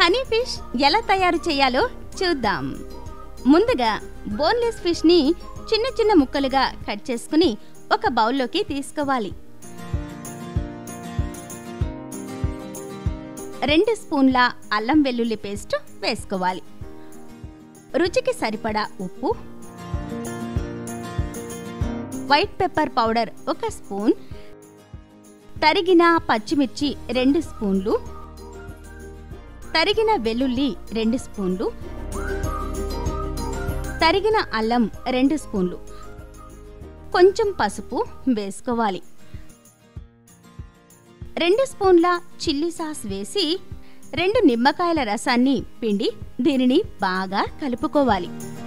honey fish ఎలా తయారు చేయాలో చూద్దాం ముందుగా బోన్లెస్ ఫిష్ని చిన్న చిన్న ముక్కలుగా కట్ చేసుకుని ఒక బౌల్లోకి తీసుకోవాలి రెండు స్పూన్ల అల్లం వెల్లుల్లి పేస్ట్ వేసుకోవాలి రుచికి సరిపడా ఉప్పు వైట్ పెప్పర్ పౌడర్ ఒక స్పూన్ తరిగిన పచ్చిమిర్చి రెండు స్పూన్లు తరిగిన వెల్లుల్లి రెండు స్పూన్లు తరిగిన అల్లం రెండు స్పూన్లు కొంచెం పసుపు వేసుకోవాలి రెండు స్పూన్ల చిల్లీ సాస్ వేసి రెండు నిమ్మకాయల రసాన్ని పిండి దీనిని బాగా కలుపుకోవాలి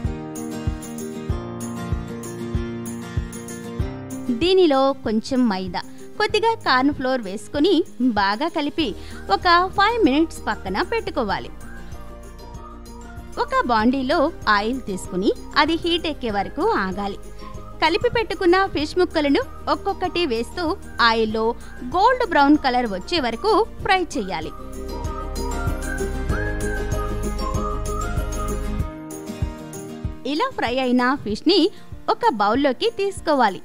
దీనిలో కొంచెం మైదా కొద్దిగా కార్న్ ఫ్లోర్ వేసుకుని బాగా కలిపి ఒక ఫైవ్ మినిట్స్ పక్కన పెట్టుకోవాలి ఒక బాండీలో ఆయిల్ తీసుకుని అది హీట్ ఎక్కే వరకు ఆగాలి కలిపి పెట్టుకున్న ఫిష్ ముక్కలను ఒక్కొక్కటి వేస్తూ ఆయిల్లో గోల్డ్ బ్రౌన్ కలర్ వచ్చే వరకు ఫ్రై చేయాలి ఇలా ఫ్రై అయిన ఫిష్ని ఒక బౌల్లోకి తీసుకోవాలి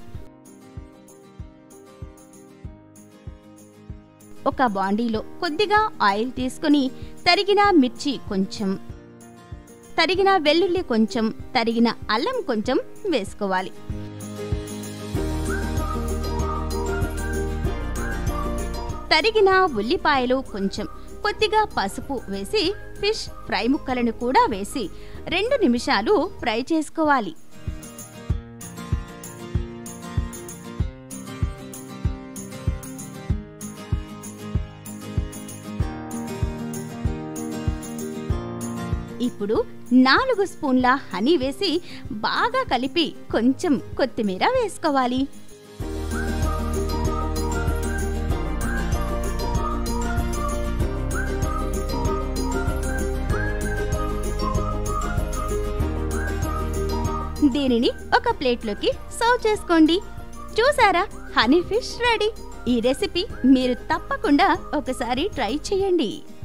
ఒక బాండీలో కొద్దిగా ఆయిల్ తీసుకుని తరిగిన మిర్చి కొంచెం తరిగిన వెల్లుల్లి కొంచెం తరిగిన అల్లం కొంచెం వేసుకోవాలి తరిగిన ఉల్లిపాయలు కొంచెం కొద్దిగా పసుపు వేసి ఫిష్ ఫ్రై ముక్కలను కూడా వేసి రెండు నిమిషాలు ఫ్రై చేసుకోవాలి ఇప్పుడు నాలుగు స్పూన్ల హనీ వేసి బాగా కలిపి కొంచెం కొత్తిమీర వేసుకోవాలి దీనిని ఒక ప్లేట్లోకి సర్వ్ చేసుకోండి చూసారా హనీ ఫిష్ రెడీ ఈ రెసిపీ మీరు తప్పకుండా ఒకసారి ట్రై చేయండి